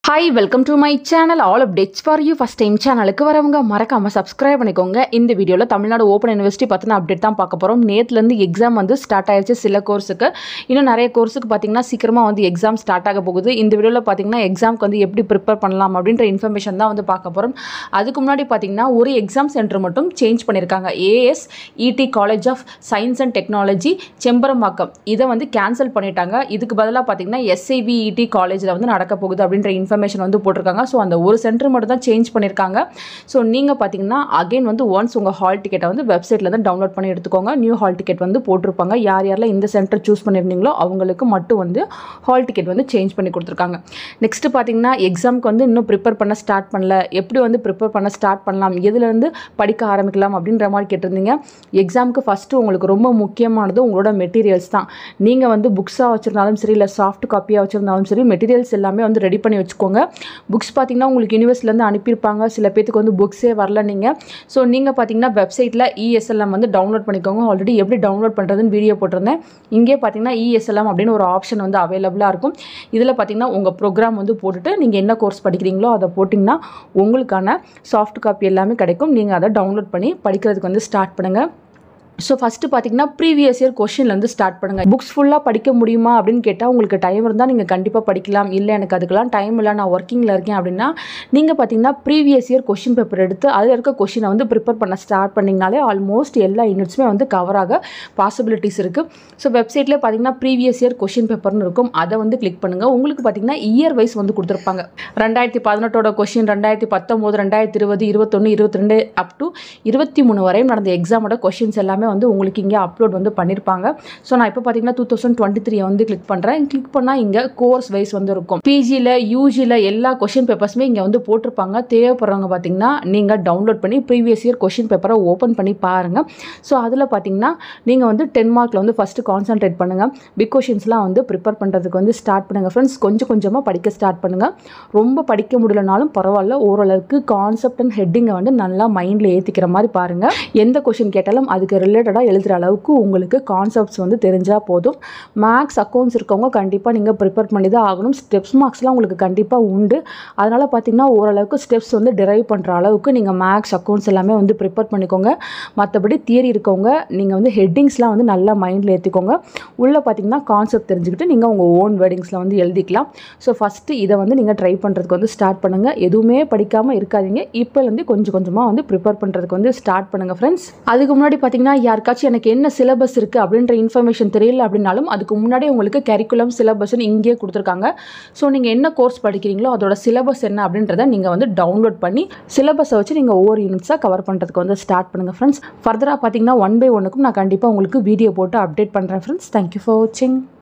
hi welcome to my channel all updates for you first time சேனலுக்கு வரவங்க மறக்காமல் subscribe பண்ணிக்கோங்க இந்த வீடியோவில் தமிழ்நாடு ஓப்பன் யூனிவர்சிட்டி பற்றின அப்டேட் தான் பார்க்க போகிறோம் நேற்றுலேருந்து எக்ஸாம் வந்து ஸ்டார்ட் ஆயிடுச்சு சில கோர்ஸுக்கு இன்னும் நிறைய கோர்ஸுக்கு பார்த்தீங்கன்னா சீக்கிரமாக வந்து எக்ஸாம் ஸ்டார்ட் ஆக போகுது இந்த வீடியோவில் பார்த்தீங்கன்னா எக்ஸாம்க்கு வந்து எப்படி ப்ரிப்பேர் பண்ணலாம் அப்படின்ற இன்ஃபர்மேஷன் தான் வந்து பார்க்க போகிறோம் அதுக்கு முன்னாடி பார்த்தீங்கன்னா ஒரு எக்ஸாம் சென்டர் மட்டும் சேஞ்ச் பண்ணியிருக்காங்க ஏஎஸ் இடி college of science and technology Chembarambakkam இதை வந்து கேன்சல் பண்ணிட்டாங்க இதுக்கு பதிலாக பார்த்தீங்கன்னா எஸ்ஐவிஇடி காலேஜில் வந்து நடக்க போகுது அப்படின்ற இன்ஃபர்மேஷன் வந்து போட்டிருக்காங்க ஸோ அந்த ஒரு சென்டர் மட்டும் தான் சேஞ்ச் பண்ணியிருக்காங்க ஸோ நீங்கள் பார்த்தீங்கன்னா அகைன் வந்து ஒன்ஸ் உங்கள் ஹால் டிக்கெட்டை வந்து வெப்சைட்டில் தான் டவுன்லோட் பண்ணி எடுத்துக்கோங்க நியூ ஹால் டிக்கெட் வந்து போட்டிருப்பாங்க யார் யாரெல்லாம் இந்த சென்டர் சூஸ் பண்ணியிருந்தீங்களோ அவங்களுக்கு மட்டும் வந்து ஹால் டிக்கெட் வந்து சேஞ்ச் பண்ணி கொடுத்துருக்காங்க நெக்ஸ்ட்டு பார்த்தீங்கன்னா எக்ஸாம்க்கு வந்து இன்னும் ப்ரிப்பேர் பண்ண ஸ்டார்ட் பண்ணல எப்படி வந்து ப்ரிப்பேர் பண்ண ஸ்டார்ட் பண்ணலாம் எதுலேருந்து படிக்க ஆரம்பிக்கலாம் அப்படின்ற மாதிரி கேட்டிருந்தீங்க எக்ஸாமுக்கு ஃபஸ்ட்டு உங்களுக்கு ரொம்ப முக்கியமானது உங்களோட மெட்டீரியல்ஸ் தான் நீங்கள் வந்து புக்ஸாக வச்சுருந்தாலும் சரி இல்லை சாஃப்ட் காப்பியாக வச்சுருந்தாலும் சரி மெட்டீரியல்ஸ் எல்லாமே வந்து ரெடி பண்ணி வச்சுக்கோங்க புக்ஸ் பார்த்தீங்கன்னா உங்களுக்கு யூனிவர்ஸ்லேருந்து அனுப்பியிருப்பாங்க சில பேத்துக்கு வந்து புக்ஸே வரல நீங்கள் ஸோ நீங்கள் பார்த்தீங்கன்னா வெப்சைட்டில் இஎஸ்எல்எம் வந்து டவுன்லோட் பண்ணிக்கோங்க ஆல்ரெடி எப்படி டவுன்லோட் பண்ணுறதுன்னு வீடியோ போட்டிருந்தேன் இங்கே பார்த்தீங்கன்னா இஎஸ்எல்எம் அப்படின்னு ஒரு ஆப்ஷன் வந்து அவைலபிளாக இருக்கும் இதில் பார்த்தீங்கன்னா உங்கள் ப்ரோக்ராம் வந்து போட்டுட்டு நீங்கள் என்ன கோர்ஸ் படிக்கிறீங்களோ அதை போட்டிங்கன்னா உங்களுக்கான சாஃப்ட் காப்பி எல்லாமே கிடைக்கும் நீங்கள் அதை டவுன்லோட் பண்ணி படிக்கிறதுக்கு வந்து ஸ்டார்ட் பண்ணுங்கள் ஸோ ஃபஸ்ட்டு பார்த்தீங்கன்னா ப்ரீவியஸ் இயர் கொஷின்லேருந்து ஸ்டார்ட் பண்ணுங்கள் புக்ஸ் ஃபுல்லாக படிக்க முடியுமா அப்படின்னு கேட்டால் உங்களுக்கு டைம் இருந்தால் நீங்கள் கண்டிப்பாக படிக்கலாம் இல்லை எனக்கு அதுக்கெல்லாம் டைம் இல்லை நான் ஒர்க்கிங்கில் இருக்கேன் அப்படின்னா நீங்கள் பார்த்தீங்கன்னா ப்ரீவியஸ் இயர் கொஷின் பேப்பர் எடுத்து அதில் இருக்க கொஷினை வந்து ப்ரிப்பேர் பண்ண ஸ்டார்ட் பண்ணிங்கனாலே ஆல்மோஸ்ட் எல்லா யூனிட்ஸுமே வந்து கவர் ஆக பாசிபிலிட்டிஸ் இருக்குது ஸோ வெப்சைட்டில் பார்த்தீங்கன்னா ப்ரீவியஸ் இயர் கொஷின் பேப்பர்னு இருக்கும் அதை வந்து கிளிக் பண்ணுங்கள் உங்களுக்கு பார்த்தீங்கன்னா இயர் வைஸ் வந்து கொடுத்துருப்பாங்க ரெண்டாயிரத்தி பதினெட்டோட கொஷின் ரெண்டாயிரத்தி பத்தொம்போது ரெண்டாயிரத்தி இருபது இருபத்தொன்று இருபத்தி ரெண்டு அப் டு இருபத்தி மூணு வரையும் நடந்த எக்ஸாமோட கொஷின்ஸ் எல்லாமே வந்து உங்களுக்கு இங்கே அப்லோட் வந்து பண்ணியிருப்பாங்க ஸோ நான் இப்போ பார்த்தீங்கன்னா டூ தௌசண்ட் டுவெண்ட்டி த்ரீ வந்து கிளிக் பண்ணுறேன் கிளிக் பண்ணால் இங்கே கோர்ஸ் வைஸ் வந்து இருக்கும் பிஜியில் யூஜியில் எல்லா கொஷின் பேப்பர்ஸுமே இங்கே வந்து போட்டிருப்பாங்க தேவைப்படுறவங்க பார்த்தீங்கன்னா நீங்கள் டவுன்லோட் பண்ணி ப்ரீவியஸ் இயர் கொஷின் பேப்பரை ஓப்பன் பண்ணி பாருங்கள் ஸோ அதில் பார்த்தீங்கன்னா நீங்கள் வந்து டென் மார்க்கில் வந்து ஃபஸ்ட்டு கான்சன்ட்ரேட் பண்ணுங்கள் பிக் கொஷின்ஸ்லாம் வந்து ப்ரிப்பேர் பண்ணுறதுக்கு வந்து ஸ்டார்ட் பண்ணுங்கள் ஃப்ரெண்ட்ஸ் கொஞ்சம் கொஞ்சமாக படிக்க ஸ்டார்ட் பண்ணுங்கள் ரொம்ப படிக்க முடியலனாலும் பரவாயில்ல ஓரளவுக்கு கான்செப்ட் அண்ட் ஹெட்டிங்கை வந்து நல்லா மைண்டில் ஏற்றிக்கிற மாதிரி பாருங்கள் எந்த கொஷின் கேட்டாலும் அதுக்கு ரிலேட்டடாக எழுதுகிற அளவுக்கு உங்களுக்கு கான்செப்ட்ஸ் வந்து தெரிஞ்சால் போதும் மேக்ஸ் அக்கௌண்ட்ஸ் இருக்கவங்க கண்டிப்பாக நீங்கள் ப்ரிப்பேர் பண்ணி தான் ஆகணும் ஸ்டெப்ஸ் மார்க்ஸ்லாம் உங்களுக்கு கண்டிப்பாக உண்டு அதனால் பார்த்தீங்கன்னா ஓரளவுக்கு ஸ்டெப்ஸ் வந்து டிரைவ் பண்ணுற அளவுக்கு நீங்கள் மேக்ஸ் அக்கௌண்ட்ஸ் எல்லாமே வந்து ப்ரிப்பேர் பண்ணிக்கோங்க மற்றபடி தியரி இருக்கவங்க நீங்கள் வந்து ஹெட்டிங்ஸ்லாம் வந்து நல்லா மைண்டில் ஏற்றிக்கோங்க உள்ளே பார்த்தீங்கன்னா கான்செப்ட் தெரிஞ்சுக்கிட்டு நீங்கள் உங்கள் ஓன் வேர்டிங்ஸில் வந்து எழுதிக்கலாம் ஸோ ஃபஸ்ட்டு இதை வந்து நீங்கள் ட்ரை பண்ணுறதுக்கு வந்து ஸ்டார்ட் பண்ணுங்கள் எதுவுமே படிக்காமல் இருக்காதீங்க இப்போலேருந்து கொஞ்சம் கொஞ்சமாக வந்து ப்ரிப்பேர் பண்ணுறதுக்கு வந்து ஸ்டார்ட் பண்ணுங்கள் ஃப்ரெண்ட்ஸ் அதுக்கு முன்னாடி பார்த்தீங்கன்னா யாருக்காச்சும் எனக்கு என்ன சிலபஸ் இருக்குது அப்படின்ற இன்ஃபர்மேஷன் தெரியல அப்படின்னாலும் அதுக்கு முன்னாடி உங்களுக்கு கரிக்குலம் சிலபஸ்னு இங்கேயே கொடுத்துருக்காங்க ஸோ நீங்கள் என்ன கோர்ஸ் படிக்கிறீங்களோ அதோட சிலபஸ் என்ன அப்படின்றத நீங்கள் வந்து டவுன்லோட் பண்ணி சிலபஸை வச்சு நீங்கள் ஒவ்வொரு யூனிட்ஸாக கவர் பண்ணுறதுக்கு வந்து ஸ்டார்ட் பண்ணுங்கள் ஃப்ரெண்ட்ஸ் ஃபர்தராக பார்த்தீங்கன்னா ஒன் பை ஒன்னுக்கும் நான் கண்டிப்பாக உங்களுக்கு வீடியோ போட்டு அப்டேட் பண்ணுறேன் ஃப்ரெண்ட்ஸ் தேங்க்யூ ஃபார் வாட்சிங்